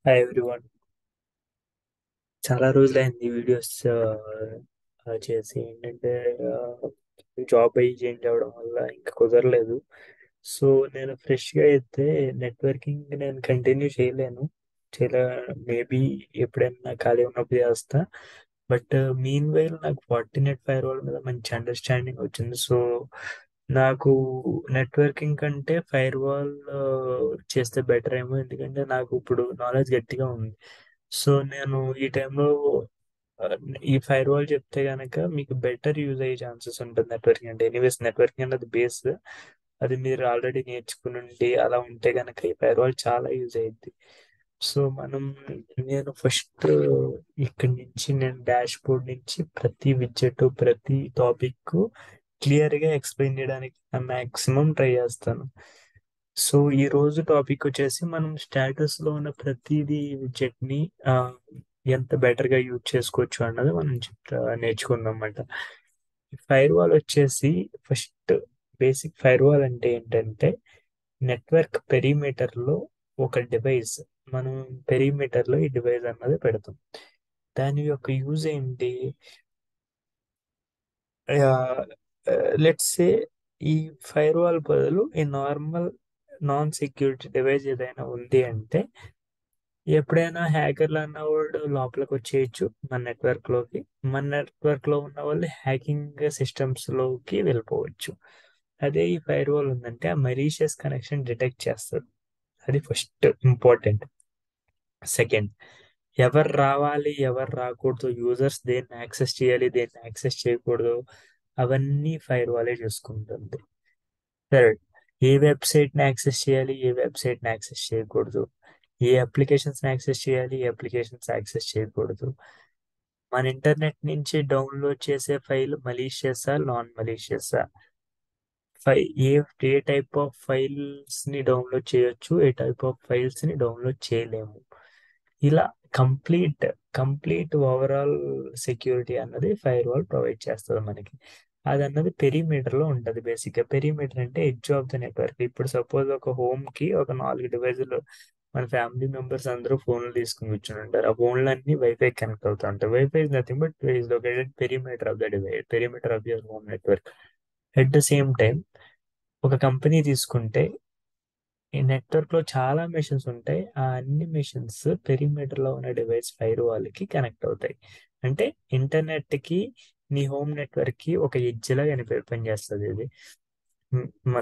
Hi everyone చాలా రోజులైంది videos చేసి ఏంటంటే జాబ్ అయ్యి చేంజ్ అవ్వడం వల్ల ఇంకా కుదరలేదు సో నేను ఫ్రెష్గా అయితే నెట్వర్కింగ్ నేను కంటిన్యూ చేయలేను చేయలే మేబీ ఎప్పుడైనా ఖాళీ ఉన్నప్పుడు చేస్తా బట్ మీన్ వైల్ నాకు ఫార్టినెట్ ఫైర్ వాల్ మీద మంచి అండర్స్టాండింగ్ వచ్చింది సో నాకు నెట్వర్కింగ్ కంటే ఫైర్ వాల్ చేస్తే బెటర్ ఏమో ఎందుకంటే నాకు ఇప్పుడు నాలెడ్జ్ గట్టిగా ఉంది సో నేను ఈ టైంలో ఈ ఫైర్ వాల్ చెప్తే కనుక మీకు బెటర్ యూజ్ అయ్యే ఛాన్సెస్ ఉంటుంది నెట్వర్కింగ్ అంటే ఎనీవేస్ నెట్వర్కింగ్ అన్నది బేస్ అది మీరు ఆల్రెడీ నేర్చుకుని ఉండి అలా ఉంటే కనుక ఈ ఫైర్ వాల్ చాలా యూజ్ అయ్యింది సో మనం నేను ఫస్ట్ ఇక్కడి నుంచి నేను డాష్ బోర్డ్ నుంచి ప్రతి విడ్జెట్ ప్రతి టాపిక్ క్లియర్గా ఎక్స్ప్లెయిన్ చేయడానికి మ్యాక్సిమం ట్రై చేస్తాను సో ఈ రోజు టాపిక్ వచ్చేసి మనం స్టేటస్ లో ఉన్న ప్రతిదీ విడ్జెట్ ని ఎంత బెటర్ గా యూజ్ చేసుకోవచ్చు అన్నది మనం చెప్తా నేర్చుకుందాం అన్నమాట ఫైర్ వాల్ వచ్చేసి ఫస్ట్ బేసిక్ ఫైర్ వాల్ అంటే ఏంటంటే నెట్వర్క్ పెరిమీటర్ లో ఒక డివైస్ మనం పెరిమీటర్ లో ఈ డివైస్ అన్నది పెడతాం దాని యొక్క యూజ్ ఏంటి లెట్స్ సే ఈ ఫైర్ వాల్ బదులు ఈ నార్మల్ నాన్ సెక్యూరిటీ డివైస్ ఏదైనా ఉంది అంటే ఎప్పుడైనా హ్యాకర్లు అన్న వాళ్ళు లోపలికి వచ్చేయచ్చు మన నెట్వర్క్ లోకి మన నెట్వర్క్ లో ఉన్న వాళ్ళు హ్యాకింగ్ సిస్టమ్స్ లోకి వెళ్ళిపోవచ్చు అదే ఈ ఫైర్ వాల్ ఉందంటే ఆ మరీషియస్ కనెక్షన్ డిటెక్ట్ చేస్తుంది అది ఫస్ట్ ఇంపార్టెంట్ సెకండ్ ఎవరు రావాలి ఎవరు రాకూడదు యూజర్స్ దేన్ని యాక్సెస్ చేయాలి దేన్ని యాక్సెస్ చేయకూడదు అవన్నీ ఫైర్ వాలే చూసుకుంటుంది థర్డ్ ఏ వెబ్సైట్ని యాక్సెస్ చేయాలి ఏ వెబ్సైట్ని యాక్సెస్ చేయకూడదు ఏ అప్లికేషన్స్ని యాక్సెస్ చేయాలి ఏ అప్లికేషన్స్ యాక్సెస్ చేయకూడదు మన ఇంటర్నెట్ నుంచి డౌన్లోడ్ చేసే ఫైల్ మలీషియసా నాన్ మలీషియసా ఫై ఏ ఏ టైప్ ఆఫ్ ఫైల్స్ని డౌన్లోడ్ చేయొచ్చు ఏ టైప్ ఆఫ్ ఫైల్స్ని డౌన్లోడ్ చేయలేము ఇలా కంప్లీట్ కంప్లీట్ ఓవరాల్ సెక్యూరిటీ అన్నది ఫైర్ వాల్ ప్రొవైడ్ చేస్తుంది మనకి అది అన్నది పెరిమీటర్లో ఉంటుంది బేసిక్గా పెరిమీటర్ అంటే ఎడ్జ్ ఆఫ్ ద నెట్వర్క్ ఇప్పుడు సపోజ్ ఒక హోమ్కి ఒక నాలుగు డివైజులు మన ఫ్యామిలీ మెంబర్స్ అందరూ ఫోన్లు తీసుకుని కూర్చుని ఉంటారు ఆ ఫోన్లు అన్ని వైఫై కనెక్ట్ అవుతూ ఉంటాయి wifi is nothing but is located perimeter of the divide perimeter of your home network at the same time ఒక కంపెనీ తీసుకుంటే ఈ నెట్వర్క్ లో చాలా మెషిన్స్ ఉంటాయి ఆ అన్ని మెషిన్స్ పెరిమీటర్ లో ఉన్న డివైస్ ఫైర్ వాల్కి కనెక్ట్ అవుతాయి అంటే ఇంటర్నెట్ కి నీ హోమ్ నెట్వర్క్ కి ఒక ఎడ్జ్ లాగా పనిచేస్తుంది ఇది మన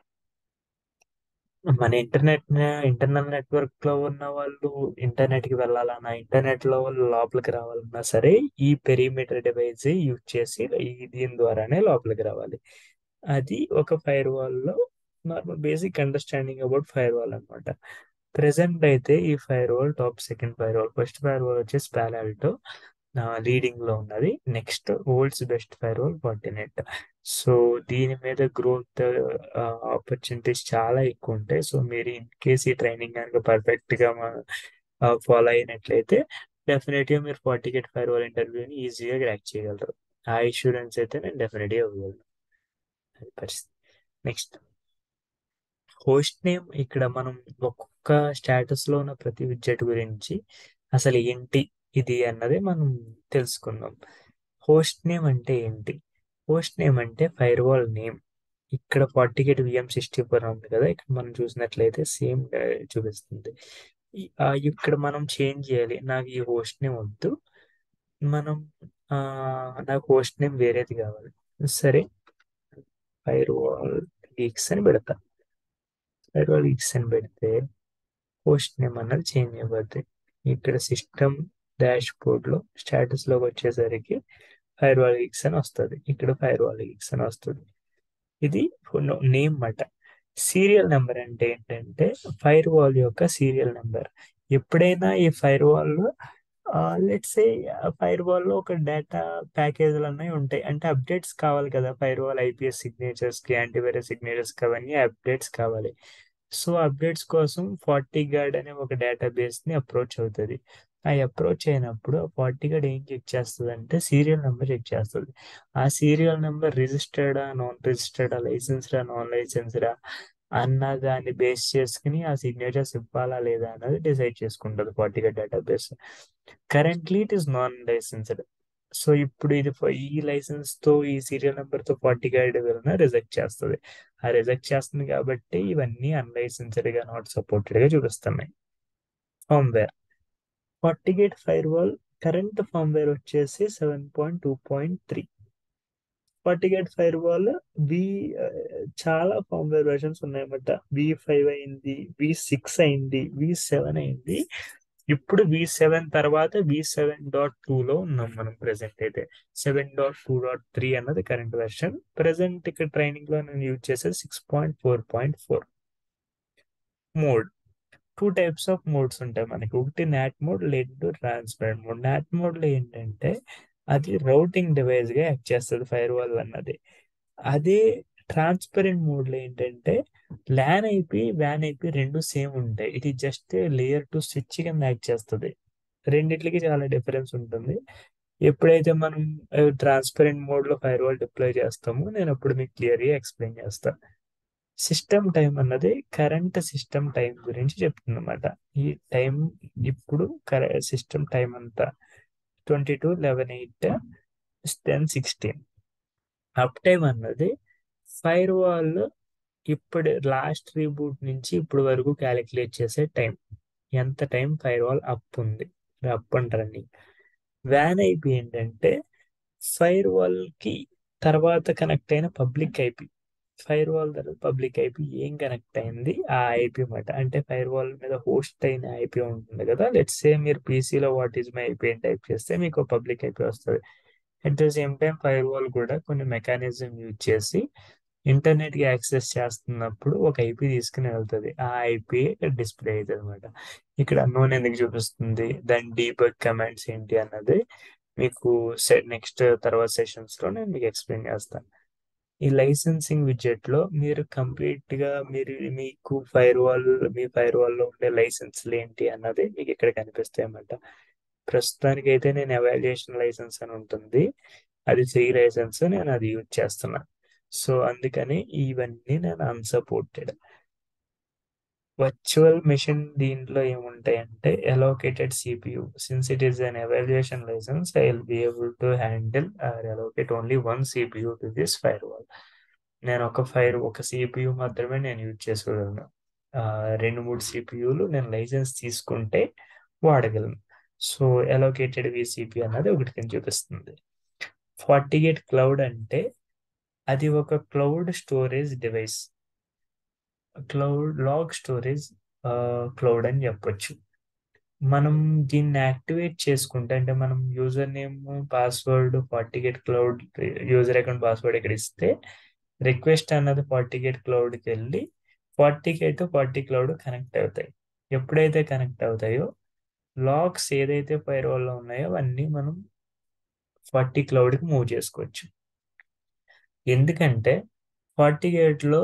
మన ఇంటర్నెట్ ఇంటర్నల్ నెట్వర్క్ లో ఉన్న వాళ్ళు ఇంటర్నెట్ కి వెళ్ళాలన్నా ఇంటర్నెట్ లో వాళ్ళు లోపలికి రావాలన్నా సరే ఈ పెరిమీటర్ డివైస్ యూజ్ చేసి దీని ద్వారానే లోపలికి రావాలి అది ఒక ఫైర్ వాల్ లో normal basic understanding about fire wall అనమాట ప్రెసెంట్ అయితే ఈ fire wall top second fire wall first fire wall వచ్చేసి పాలాల్టో లీడింగ్ లో ఉన్నది next world's best fire wall Fortinet so దీని మీద గ్రోత్ ఆపర్చునిటీస్ చాలా ఎక్కువ ఉంటాయి సో మీరు ఇన్ కేస్ ఈ ట్రైనింగ్ కనుక పర్ఫెక్ట్ గా ఫాలో అయినట్లయితే డెఫినెట్ గా మీరు ఫార్టికెట్ ఫైర్ వాల్ ఇంటర్వ్యూని ఈజీగా క్రాక్ చేయగలరు ఆ ఇన్సూరెన్స్ అయితే నేను డెఫినెట్ గా ఇవ్వగలను అది పరిస్థితి నెక్స్ట్ హోస్ట్ నేమ్ ఇక్కడ మనం ఒక్కొక్క స్టేటస్ లో ఉన్న ప్రతి విడ్జెట్ గురించి అసలు ఏంటి ఇది అన్నది మనం తెలుసుకుందాం హోస్ట్ నేమ్ అంటే ఏంటి హోస్ట్ నేమ్ అంటే ఫైర్ వాల్ నేమ్ ఇక్కడ ఫార్టికేట్ విఎం సిక్స్టీ ఫోర్ ఉంది కదా ఇక్కడ మనం చూసినట్లయితే సేమ్ చూపిస్తుంది ఇక్కడ మనం చేంజ్ చేయాలి నాకు ఈ హోస్ట్ నేమ్ వద్దు మనం నాకు హోస్ట్ నేమ్ వేరేది కావాలి సరే ఫైర్ వాల్ గీక్స్ అని పెడతా ఫైర్ వాల్ గీక్స్ అని పెడితే హోస్ట్ నేమ్ అన్నది చేంజ్ అయిపోద్ది ఇక్కడ సిస్టమ్ డాష్ బోర్డ్ లో స్టేటస్ లోకి వచ్చేసరికి ఫైర్ వాల్ గిక్స్ అని వస్తుంది ఇక్కడ ఫైర్ వాల్ గిక్స్ అని వస్తుంది ఇది నేమ్ మాట సీరియల్ నెంబర్ అంటే ఏంటంటే ఫైర్ వాల్ యొక్క సీరియల్ నెంబర్ ఎప్పుడైనా ఈ fire wall let's a fire wall లో ఒక డేటా ప్యాకేజీలు అన్నీ ఉంటాయి అంటే అప్డేట్స్ కావాలి కదా ఫైర్ వాల్ ఐపీఎస్ సిగ్నేచర్స్ కి యాంటీవైరస్ సిగ్నేచర్స్ కి అవన్నీ అప్డేట్స్ కావాలి సో అప్డేట్స్ కోసం ఫార్టీ గార్డ్ అనే ఒక డేటాబేస్ ని అప్రోచ్ అవుతుంది ఆ అప్రోచ్ అయినప్పుడు ఫార్టీ గార్డ్ ఏం చెక్ చేస్తుంది అంటే సీరియల్ నెంబర్ చెక్ చేస్తుంది ఆ సీరియల్ నెంబర్ రిజిస్టర్డా నాన్ రిజిస్టర్డా లైసెన్స్డా నాన్ లైసెన్స్డా అన్న దాన్ని బేస్ చేసుకుని ఆ సిగ్నేచర్స్ ఇవ్వాలా లేదా అన్నది డిసైడ్ చేసుకుంటుంది Fortigate database currently it is non licensed so ఇప్పుడు ఇది ఫ- ఈ లైసెన్స్ తో ఈ సీరియల్ నెంబర్ తో ఫార్టిగేట్ వలన రిజెక్ట్ చేస్తుంది ఆ రిజెక్ట్ చేస్తుంది కాబట్టి ఇవన్నీ అన్లైసెన్స్డ్ గా నాట్ సపోర్టెడ్ గా చూపిస్తున్నాయి firmware Fortigate fire wall current firmware వచ్చేసి seven point two point three Fortigate fire wall V చాలా ఫార్మ్వేర్ వెర్షన్స్ ఉన్నాయన్నమాట వి ఫైవ్ అయింది వి సిక్స్ అయింది వి సెవెన్ అయింది ఇప్పుడు వి సెవెన్ తర్వాత వి సెవెన్ డాట్ టూ లో ఉన్నాం మనం ప్రెసెంట్ అయితే seven dot two dot three అన్నది కరెంట్ వెర్షన్ ప్రెసెంట్ ఇక్కడ ట్రైనింగ్ లో నేను యూజ్ చేసేది six point four point four mode two types of modes ఉంటాయి మనకి ఒకటి నాట్ మోడ్ లేదు ట్రాన్స్పరెంట్ మోడ్ నాట్ మోడ్ లో ఏంటంటే అది రౌటింగ్ డివైస్ గా యాక్ట్ చేస్తుంది ఫైర్ వాల్ అన్నది అదే ట్రాన్స్పరెంట్ మోడ్ లో ఏంటంటే ల్యాన్ ఐపి వ్యాన్ ఐపి రెండు సేమ్ ఉంటాయి ఇది జస్ట్ లేయర్ టు స్విచ్ కింద యాక్ట్ చేస్తుంది రెండిట్లకి చాలా డిఫరెన్స్ ఉంటుంది ఎప్పుడైతే మనం ట్రాన్స్పరెంట్ మోడ్ లో ఫైర్ వాల్ డిప్లాయ్ చేస్తామో నేను అప్పుడు మీకు క్లియర్గా ఎక్స్ప్లెయిన్ చేస్తాను సిస్టమ్ టైం అన్నది కరెంట్ సిస్టమ్ టైం గురించి చెప్తుందన్నమాట ఈ టైం ఇప్పుడు సిస్టమ్ టైం అంతా twenty two eleven eight ten sixteen up time అన్నది ఫైర్ వాల్ ఇప్పుడు లాస్ట్ రీబూట్ నుంచి ఇప్పుడు వరకు క్యాలిక్యులేట్ చేసే టైం ఎంత టైం ఫైర్ వాల్ అప్ ఉంది అప్ అండ్ రన్నింగ్ వ్యాన్ ఐపీ ఏంటంటే ఫైర్ వాల్ కి తర్వాత కనెక్ట్ అయిన పబ్లిక్ ఐపీ ఫైర్ వాల్ తర్వాత పబ్లిక్ ఐపీ ఏం కనెక్ట్ అయింది ఆ ఐపీ అన్నమాట అంటే ఫైర్ వాల్ మీద హోస్ట్ అయిన ఐపీ ఉంటుంది కదా లెట్స్ సే మీరు పీసీలో వాట్ ఈజ్ మై ఐపీ అని టైప్ చేస్తే మీకు పబ్లిక్ ఐపీ వస్తుంది at the same time fire wall కూడా కొన్ని మెకానిజం యూజ్ చేసి ఇంటర్నెట్ కి యాక్సెస్ చేస్తున్నప్పుడు ఒక ఐపీ తీసుకుని వెళ్తుంది ఆ ఐపీ డిస్ప్లే అవుతుంది అనమాట ఇక్కడ అన్నోన్ ఎందుకు చూపిస్తుంది దాని డీబగ్ కమాండ్స్ ఏంటి అన్నది మీకు నెక్స్ట్ తర్వాత సెషన్స్ లో నేను మీకు ఎక్స్ప్లెయిన్ చేస్తాను ఈ లైసెన్సింగ్ విడ్జెట్ లో మీరు కంప్లీట్ గా మీరు మీకు ఫైర్ వాల్ మీ ఫైర్ వాల్ లో ఉండే లైసెన్స్లు ఏంటి అన్నది మీకు ఇక్కడ కనిపిస్తాయి అన్నమాట ప్రస్తుతానికి అయితే నేను ఎవాల్యుయేషన్ లైసెన్స్ అని ఉంటుంది అది ఫ్రీ లైసెన్స్ నేను అది యూజ్ చేస్తున్నా సో అందుకని ఇవన్నీ నేను అన్సపోర్టెడ్ వర్చువల్ మెషిన్ దీంట్లో ఏముంటాయంటే allocated CPU since it is an evaluation license I will be able to handle or allocate only one CPU to this fire wall నేను ఒక ఫైర్ ఒక సిపియు మాత్రమే నేను యూజ్ చేసుకోగలను రెండు మూడు సిపియులు నేను లైసెన్స్ తీసుకుంటే వాడగలను సో అలోకేటెడ్ విసిపి అన్నది ఒకటి కింద చూపిస్తుంది ఫార్టిగేట్ క్లౌడ్ అంటే అది ఒక cloud storage device cloud log storage cloud అని చెప్పొచ్చు మనం దీన్ని యాక్టివేట్ చేసుకుంటే అంటే మనం user name password Fortigate cloud user account password ఇక్కడ ఇస్తే రిక్వెస్ట్ అన్నది ఫార్టిగేట్ క్లౌడ్కి వెళ్ళి ఫార్టిగేట్ ఫార్టీ క్లౌడ్ కనెక్ట్ అవుతాయి ఎప్పుడైతే కనెక్ట్ అవుతాయో లాగ్స్ ఏదైతే ఫైర్ వాల్లో ఉన్నాయో అవన్నీ మనం ఫార్టీ క్లౌడ్కి మూవ్ చేసుకోవచ్చు ఎందుకంటే ఫార్టిగేట్లో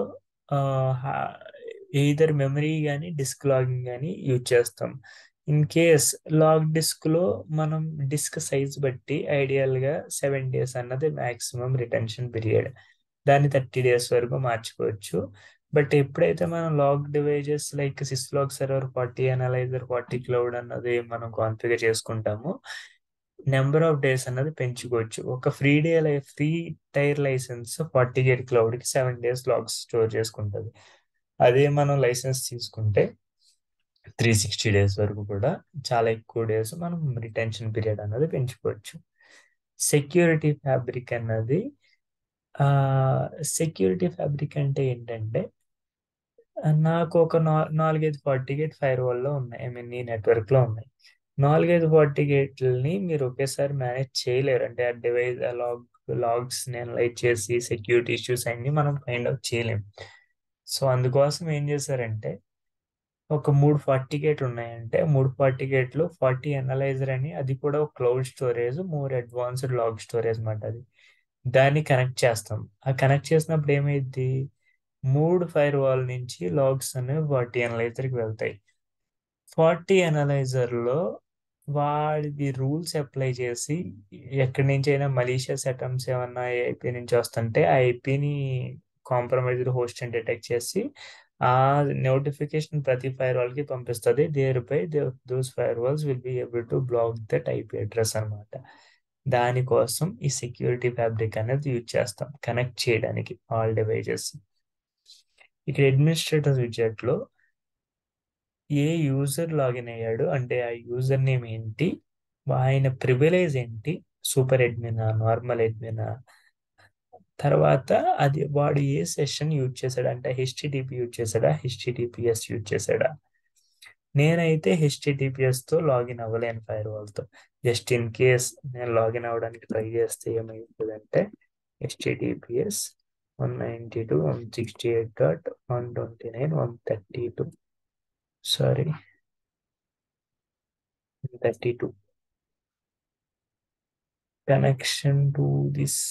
ఈధర్ మెమరీ కానీ డిస్క్ లాగింగ్ కానీ యూజ్ చేస్తాం ఇన్ కేస్ లాగ్ డిస్క్లో మనం డిస్క్ సైజ్ బట్టి ఐడియల్గా సెవెన్ డేస్ అన్నది మ్యాక్సిమం రిటెన్షన్ పీరియడ్ దాన్ని థర్టీ డేస్ వరకు మార్చుకోవచ్చు బట్ ఎప్పుడైతే మనం log devices like syslog server FortiAnalyzer FortiCloud అన్నది మనం కాన్ఫిగర్ చేసుకుంటాము నెంబర్ ఆఫ్ డేస్ అన్నది పెంచుకోవచ్చు ఒక free day free tier license Fortigate క్లౌడ్కి సెవెన్ డేస్ లాగ్స్ స్టోర్ చేసుకుంటుంది అదే మనం లైసెన్స్ తీసుకుంటే త్రీ సిక్స్టీ డేస్ వరకు కూడా చాలా ఎక్కువ డేస్ మనం రిటెన్షన్ పీరియడ్ అన్నది పెంచుకోవచ్చు సెక్యూరిటీ ఫ్యాబ్రిక్ అన్నది సెక్యూరిటీ ఫ్యాబ్రిక్ అంటే ఏంటంటే నాకు ఒక నాలుగైదు ఫార్టీ గేట్ ఫైర్ వాల్లో ఉన్నాయి ఐ మీన్ ఈ నెట్వర్క్లో ఉన్నాయి నాలుగైదు ఫార్టీ గేట్లని మీరు ఒకేసారి మేనేజ్ చేయలేరు అంటే ఆ డివైస్ ఆ లాగ్ లాగ్స్ నేను లైట్ చేసి సెక్యూరిటీ ఇష్యూస్ అన్ని మనం ఫైండ్ అవుట్ చేయలేం సో అందుకోసం ఏం చేశారంటే ఒక మూడు ఫార్టీ గేట్ ఉన్నాయంటే మూడు ఫార్టీ గేట్లు ఫార్టీ అనలైజర్ అని అది కూడా ఒక cloud storage more advanced log storage మాట అది దాన్ని కనెక్ట్ చేస్తాం ఆ కనెక్ట్ చేసినప్పుడు ఏమైంది మూడు ఫైర్ వాల్ నుంచి లాగ్స్ అనేవి ఫార్టీ అనలైజర్కి వెళ్తాయి ఫార్టీ అనలైజర్లో వాడి రూల్స్ అప్లై చేసి ఎక్కడి నుంచి అయినా మలీషియస్ అటెంప్ట్స్ ఏమన్నా ఐపీ నుంచి వస్తుంటే ఆ ఐపీని కాంప్రమైజ్డ్ హోస్ట్ అని డిటెక్ట్ చేసి ఆ నోటిఫికేషన్ ప్రతి ఫైర్ వాల్ కి పంపిస్తుంది there they those fire walls will be able to block that IP address అనమాట దానికోసం ఈ సెక్యూరిటీ ఫ్యాబ్రిక్ అనేది యూజ్ చేస్తాం కనెక్ట్ చేయడానికి ఆల్ డివైజెస్ ఇక్కడ అడ్మినిస్ట్రేటర్ విజెట్ లో ఏ యూజర్ లాగిన్ అయ్యాడు అంటే ఆ యూజర్ నేమ్ ఏంటి ఆయన ప్రివిలేజ్ ఏంటి సూపర్ అడ్మినా నార్మల్ అడ్మినా తర్వాత అది వాడు ఏ సెషన్ యూజ్ చేశాడు అంటే హెచ్టిటిపి యూజ్ చేశాడా హెచ్టిటిపిఎస్ యూజ్ చేశాడా నేనైతే హెచ్టిటిపిఎస్ తో లాగిన్ అవ్వలేను ఫైర్ వాల్తో జస్ట్ ఇన్ కేస్ నేను లాగిన్ అవ్వడానికి ట్రై చేస్తే ఏమైతుందంటే HTTPS one ninety two one sixty eight dot one twenty nine one thirty two sorry thirty two connection to this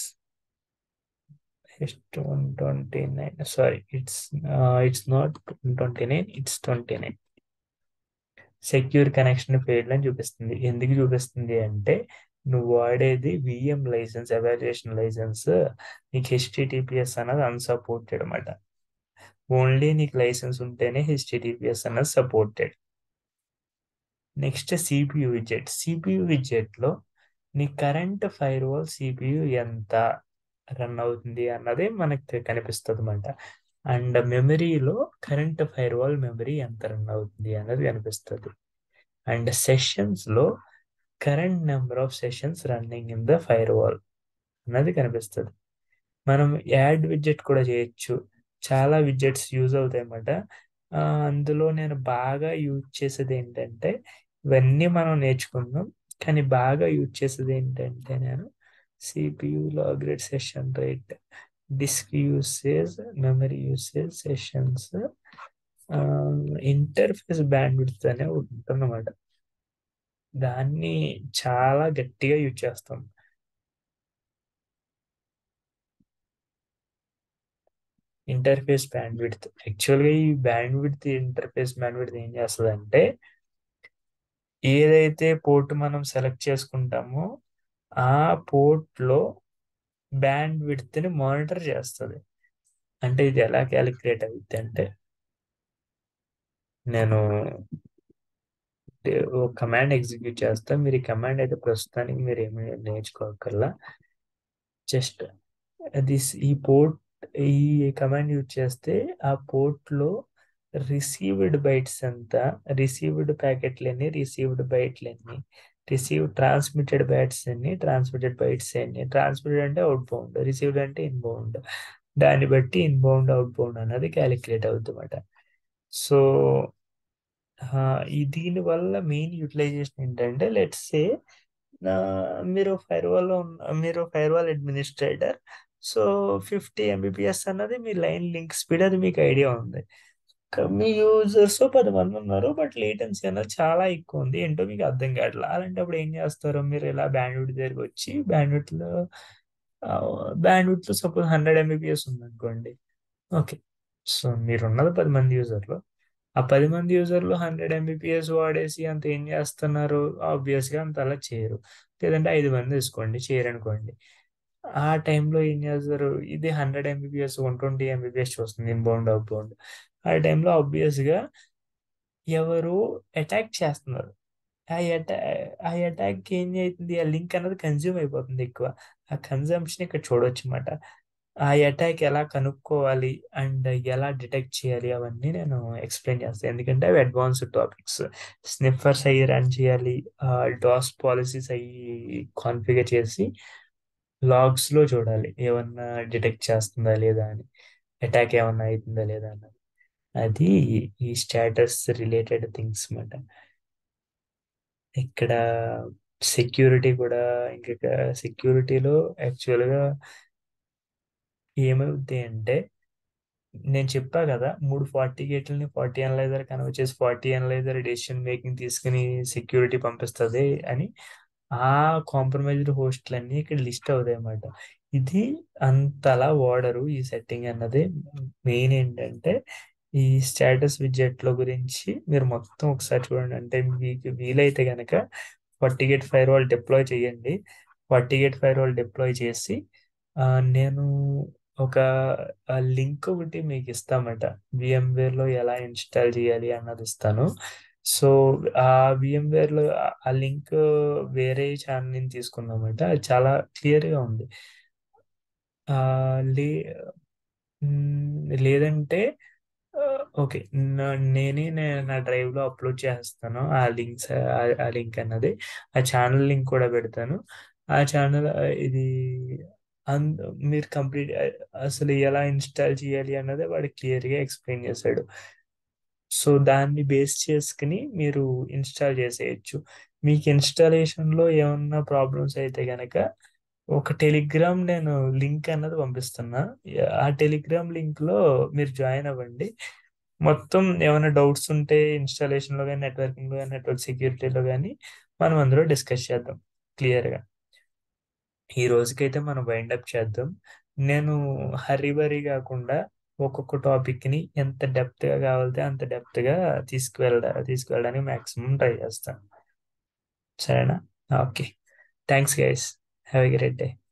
one twenty nine. Sorry, it's uh, it's not one twenty nine. It's twenty nine. Secure connection fail అని చూపిస్తుంది ఎందుకు చూపిస్తుంది అంటే నువ్వు వాడేది VM licence evaluation licence నీకు HTTPS అన్నది unsupported అనమాట ఓన్లీ నీకు లైసెన్స్ ఉంటేనే హెచ్టిటిపిఎస్ అన్నది సపోర్టెడ్ నెక్స్ట్ సిపియు విజెట్ సిపియు విజెట్ లో నీ కరెంట్ ఫైర్ వాల్ సిపియు ఎంత రన్ అవుతుంది అన్నది మనకి కనిపిస్తుంది అనమాట అండ్ మెమరీలో కరెంట్ ఫైర్ వాల్ మెమరీ ఎంత రన్ అవుతుంది అన్నది కనిపిస్తుంది అండ్ సెషన్స్ లో current number of sessions running in the fire wall అన్నది కనిపిస్తుంది మనం యాడ్ విడ్జెట్ కూడా చేయొచ్చు చాలా విడ్జెట్స్ యూజ్ అవుతాయి అన్నమాట అందులో నేను బాగా యూజ్ చేసేది ఏంటంటే ఇవన్నీ మనం నేర్చుకుందాం కానీ బాగా యూజ్ చేసేది ఏంటంటే నేను CPU log rate session rate disk usage memory usage sessions interface bandwidth అనే ఉంటుందన్నమాట దాన్ని చాలా గట్టిగా యూజ్ చేస్తాం ఇంటర్ఫేస్ బ్యాండ్విడ్త్ యాక్చువల్గా ఈ బ్యాండ్విడ్త్ ఇంటర్ఫేస్ బ్యాండ్విడ్త్ ఏం చేస్తుంది అంటే ఏదైతే పోర్ట్ మనం సెలెక్ట్ చేసుకుంటామో ఆ పోర్ట్లో బ్యాండ్ విడ్త్ని మానిటర్ చేస్తుంది అంటే ఇది ఎలా క్యాలిక్యులేట్ అవుద్ది అంటే నేను ఒక కమాండ్ ఎగ్జిక్యూట్ చేస్తా మీరు ఈ కమాండ్ అయితే ప్రస్తుతానికి మీరు ఏమి నేర్చుకోకల్లా జస్ట్ దిస్ ఈ పోర్ట్ ఈ కమాండ్ యూజ్ చేస్తే ఆ పోర్ట్లో రిసీవ్డ్ బైట్స్ ఎంత రిసీవ్డ్ ప్యాకెట్లు ఎన్ని రిసీవ్డ్ బైట్లు ఎన్ని రిసీవ్ ట్రాన్స్మిటెడ్ బైట్స్ ఎన్ని ట్రాన్స్మిటెడ్ బైట్స్ ఎన్ని ట్రాన్స్మిటెడ్ అంటే అవుట్ బౌండ్ రిసీవ్డ్ అంటే ఇన్బౌండ్ దాన్ని బట్టి ఇన్బౌండ్ అవుట్ బౌండ్ అన్నది క్యాలిక్యులేట్ అవుతుందన్నమాట సో ఈ దీని వల్ల మెయిన్ యూటిలైజేషన్ ఏంటంటే లెట్స్ సే మీరు ఫైర్వాల్ మీరు firewall administrator so fifty Mbps అన్నది మీ లైన్ లింక్ స్పీడ్ అది మీకు ఐడియా ఉంది మీ యూజర్స్ పది మంది ఉన్నారు బట్ లేటెన్సీ అన్నది చాలా ఎక్కువ ఉంది ఏంటో మీకు అర్థం కావట్లేదు అలాంటప్పుడు ఏం చేస్తారు మీరు ఇలా బ్యాండ్విడ్ దగ్గరికి వచ్చి బ్యాండ్విడ్ లో బ్యాండ్విడ్ లో సపోజ్ హండ్రెడ్ ఎంబీపీఎస్ ఉందనుకోండి ఓకే సో మీరున్నది పది మంది యూజర్లు ఆ పది మంది యూజర్లు హండ్రెడ్ ఎంబీపీఎస్ వాడేసి అంత ఏం చేస్తున్నారు ఆబ్వియస్ గా అంత అలా చేయరు లేదంటే ఐదు మంది తీసుకోండి చేయరనుకోండి ఆ టైంలో ఏం చేస్తారు ఇది hundred Mbps one twenty Mbps చూస్తుంది ఇన్బౌండ్ అవుట్బౌండ్ ఆ టైంలో ఆబ్వియస్గా ఎవరు అటాక్ చేస్తున్నారు ఆ అటా ఆ అటాక్ ఏం అవుతుంది ఆ లింక్ అన్నది కన్జ్యూమ్ అయిపోతుంది ఎక్కువ ఆ కన్జంప్షన్ ఇక్కడ చూడొచ్చు అనమాట ఆ అటాక్ ఎలా కనుక్కోవాలి అండ్ ఎలా డిటెక్ట్ చేయాలి అవన్నీ నేను ఎక్స్ప్లెయిన్ చేస్తాను ఎందుకంటే అవి అడ్వాన్స్డ్ టాపిక్స్ స్నిఫర్స్ అయ్యి రన్ చేయాలి డాస్ పాలసీస్ అయ్యి కాన్ఫిగర్ చేసి లాగ్స్ లో చూడాలి ఏమన్నా డిటెక్ట్ చేస్తుందా లేదా అని అటాక్ ఏమన్నా అవుతుందా లేదా అన్నది అది ఈ స్టేటస్ రిలేటెడ్ థింగ్స్ అన్నమాట ఇక్కడ సెక్యూరిటీ కూడా ఇంకా సెక్యూరిటీలో యాక్చువల్గా ఏమవుద్ది అంటే నేను చెప్పా కదా మూడు ఫార్టీ గేట్లని ఫార్టీ అనలైజర్ కనెక్ట్ చేసి ఫార్టీ అనలైజర్ డెసిషన్ మేకింగ్ తీసుకుని సెక్యూరిటీ పంపిస్తుంది అని ఆ కాంప్రమైజ్డ్ హోస్ట్లన్నీ ఇక్కడ లిస్ట్ అవుతాయి అన్నమాట ఇది అంతలా వాడరు ఈ సెట్టింగ్ అన్నది మెయిన్ ఏంటంటే ఈ స్టేటస్ విజెట్ల గురించి మీరు మొత్తం ఒకసారి చూడండి అంటే మీకు వీలైతే కనుక ఫార్టిగేట్ ఫైర్ వాల్ డిప్లాయ్ చేయండి ఫార్టిగేట్ ఫైర్ వాల్ డిప్లాయ్ చేసి నేను ఒక లింక్ ఒకటి మీకు ఇస్తామట VMware లో ఎలా ఇన్స్టాల్ చేయాలి అన్నది ఇస్తాను సో ఆ VMware లో ఆ- ఆ లింక్ వేరే ఛానల్ నుంచి తీసుకున్నామట అది చాలా క్లియర్ గా ఉంది ఆ లే మ్, లేదంటే ఓకే నేనే నే- నా డ్రైవ్ లో అప్లోడ్ చేస్తాను ఆ లింక్స్ ఆ లింక్ అన్నది ఆ ఛానల్ లింక్ కూడా పెడతాను ఆ ఛానల్ ఇది అంద మీరు కంప్లీట్ అసలు ఎలా ఇన్స్టాల్ చేయాలి అన్నది వాడు క్లియర్ గా ఎక్స్ప్లెయిన్ చేశాడు సో దాన్ని బేస్ చేసుకుని మీరు ఇన్స్టాల్ చేసేయచ్చు మీకు ఇన్స్టాలేషన్ లో ఏమన్నా ప్రాబ్లమ్స్ అయితే గనక ఒక టెలిగ్రామ్ నేను లింక్ అన్నది పంపిస్తున్నా ఆ టెలిగ్రామ్ లింక్ లో మీరు జాయిన్ అవ్వండి మొత్తం ఏమైనా డౌట్స్ ఉంటే ఇన్స్టాలేషన్ లో కానీ నెట్వర్కింగ్ లో కానీ నెట్వర్క్ సెక్యూరిటీలో కానీ మనం అందులో డిస్కస్ చేద్దాం క్లియర్ గా ఈ రోజుకైతే మనం వైండ్ అప్ చేద్దాం నేను హరీ బరీ కాకుండా ఒక్కొక్క టాపిక్ ని ఎంత డెప్త్ గా కావాలితే అంత డెప్త్ గా తీసుకువెళ్ళ తీసుకువెళ్ళడానికి మాక్సిమం ట్రై చేస్తాను సరేనా okay thanks guys have a great day